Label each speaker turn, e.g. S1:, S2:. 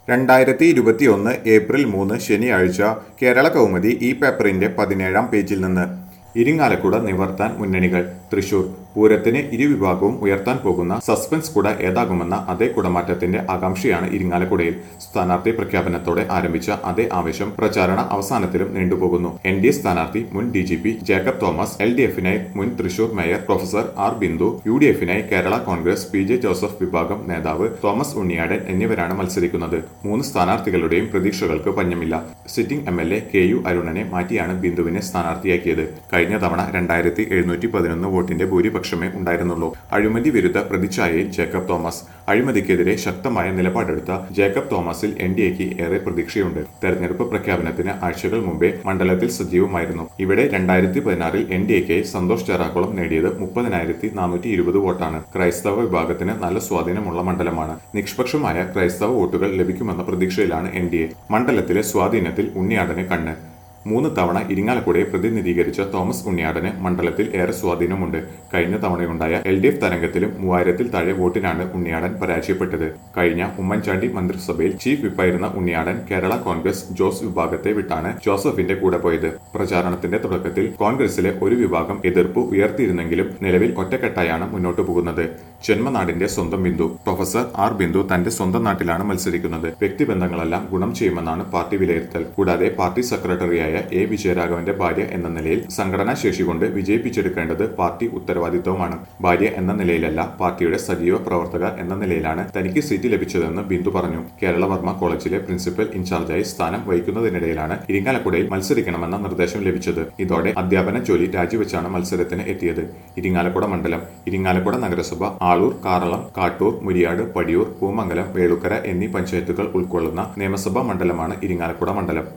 S1: രണ്ടായിരത്തി ഇരുപത്തിയൊന്ന് ഏപ്രിൽ മൂന്ന് ശനിയാഴ്ച കേരള കൗമുദി ഈ പേപ്പറിന്റെ പതിനേഴാം പേജിൽ നിന്ന് ഇരിങ്ങാലക്കുട നിവർത്താൻ മുന്നണികൾ തൃശൂർ പൂരത്തിന് ഇരുവിഭാഗവും ഉയർത്താൻ പോകുന്ന സസ്പെൻസ് കുട ഏതാകുമെന്ന അതേ കുടമാറ്റത്തിന്റെ ആകാംക്ഷയാണ് ഇരിങ്ങാലക്കുടയിൽ സ്ഥാനാർത്ഥി പ്രഖ്യാപനത്തോടെ ആരംഭിച്ച അതേ ആവേശം പ്രചാരണ അവസാനത്തിലും നീണ്ടുപോകുന്നു എൻ ഡി എ സ്ഥാനാർത്ഥി മുൻ D G P Jacob Thomas L D എഫിനായി മുൻ Thrissur mayor professor R Bindu U D എഫിനായി കേരള കോൺഗ്രസ് പി ജെ ജോസഫ് വിഭാഗം നേതാവ് തോമസ് ഉണ്ണിയാടൻ എന്നിവരാണ് മത്സരിക്കുന്നത് മൂന്ന് സ്ഥാനാർത്ഥികളുടെയും പ്രതീക്ഷകൾക്ക് പഞ്ഞമില്ല sitting M L A K U അരുണനെ മാറ്റിയാണ് ബിന്ദുവിനെ സ്ഥാനാർത്ഥിയാക്കിയത് കഴിഞ്ഞ തവണ രണ്ടായിരത്തി എഴുന്നൂറ്റി പതിനൊന്ന് വോട്ടിന്റെ ഭൂരിപക്ഷമേ ഉണ്ടായിരുന്നുള്ളൂ അഴിമതി വിരുദ്ധ പ്രതിച്ഛായയിൽ ജേക്കബ് തോമസ് അഴിമതിക്കെതിരെ ശക്തമായ നിലപാടെടുത്ത ജേക്കബ് തോമസിൽ എൻ ഡി എക്ക് ഏറെ പ്രതീക്ഷയുണ്ട് തെരഞ്ഞെടുപ്പ് പ്രഖ്യാപനത്തിന് ആഴ്ചകൾ മുമ്പേ മണ്ഡലത്തിൽ സജീവമായിരുന്നു ഇവിടെ രണ്ടായിരത്തി പതിനാറിൽ എൻ ഡി എക്ക് സന്തോഷ് ചെറാക്കുളം നേടിയത് മുപ്പതിനായിരത്തി നാനൂറ്റി ഇരുപത് വോട്ടാണ് ക്രൈസ്തവ വിഭാഗത്തിന് നല്ല സ്വാധീനമുള്ള മണ്ഡലമാണ് നിഷ്പക്ഷമായ ക്രൈസ്തവ വോട്ടുകൾ ലഭിക്കുമെന്ന പ്രതീക്ഷയിലാണ് എൻ ഡി എ മണ്ഡലത്തിലെ സ്വാധീനത്തിൽ ഉണ്ണിയാടന് കണ്ണ് മൂന്ന് തവണ ഇരിങ്ങാലക്കുടയെ പ്രതിനിധീകരിച്ച തോമസ് ഉണ്ണിയാടന് മണ്ഡലത്തിൽ ഏറെ സ്വാധീനമുണ്ട് കഴിഞ്ഞ തവണയുണ്ടായ എൽ ഡി എഫ് തരംഗത്തിലും മൂവായിരത്തിൽ താഴെ വോട്ടിനാണ് ഉണ്ണിയാടൻ പരാജയപ്പെട്ടത് കഴിഞ്ഞ ഉമ്മൻചാണ്ടി മന്ത്രിസഭയിൽ ചീഫ് വിപ്പായിരുന്ന ഉണ്ണിയാടൻ കേരള കോൺഗ്രസ് ജോസ് വിഭാഗത്തെ വിട്ടാണ് ജോസഫിന്റെ കൂടെ പോയത് പ്രചാരണത്തിന്റെ തുടക്കത്തിൽ കോൺഗ്രസിലെ ഒരു വിഭാഗം എതിർപ്പ് ഉയർത്തിയിരുന്നെങ്കിലും നിലവിൽ ഒറ്റക്കെട്ടായാണ് മുന്നോട്ടു പോകുന്നത് ജന്മനാടിന്റെ സ്വന്തം ബിന്ദു പ്രൊഫസർ ആർ ബിന്ദു തന്റെ സ്വന്തം നാട്ടിലാണ് മത്സരിക്കുന്നത് വ്യക്തിബന്ധങ്ങളെല്ലാം ഗുണം ചെയ്യുമെന്നാണ് പാർട്ടി വിലയിരുത്തൽ കൂടാതെ പാർട്ടി സെക്രട്ടറിയായ എ വിജയരാഘവന്റെ ഭാര്യ എന്ന നിലയിൽ സംഘടനാ ശേഷി കൊണ്ട് വിജയിപ്പിച്ചെടുക്കേണ്ടത് പാർട്ടി ഉത്തരവാദിത്വമാണ് ഭാര്യ എന്ന നിലയിലല്ല പാർട്ടിയുടെ സജീവ പ്രവർത്തക എന്ന നിലയിലാണ് തനിക്ക് സീറ്റ് ലഭിച്ചതെന്ന് ബിന്ദു പറഞ്ഞു കേരളവർമ്മ കോളേജിലെ പ്രിൻസിപ്പൽ ഇൻചാർജായി സ്ഥാനം വഹിക്കുന്നതിനിടയിലാണ് ഇരിങ്ങാലക്കുടയിൽ മത്സരിക്കണമെന്ന നിർദ്ദേശം ലഭിച്ചത് ഇതോടെ അധ്യാപന ജോലി രാജിവെച്ചാണ് മത്സരത്തിന് എത്തിയത് ഇരിങ്ങാലക്കുട മണ്ഡലം ഇരിങ്ങാലക്കുട നഗരസഭ ആളൂർ കാറളം കാട്ടൂർ മുരിയാട് പടിയൂർ പൂമംഗലം വേളുക്കര എന്നീ പഞ്ചായത്തുകൾ ഉൾക്കൊള്ളുന്ന നിയമസഭാ മണ്ഡലമാണ് ഇരിങ്ങാലക്കുട മണ്ഡലം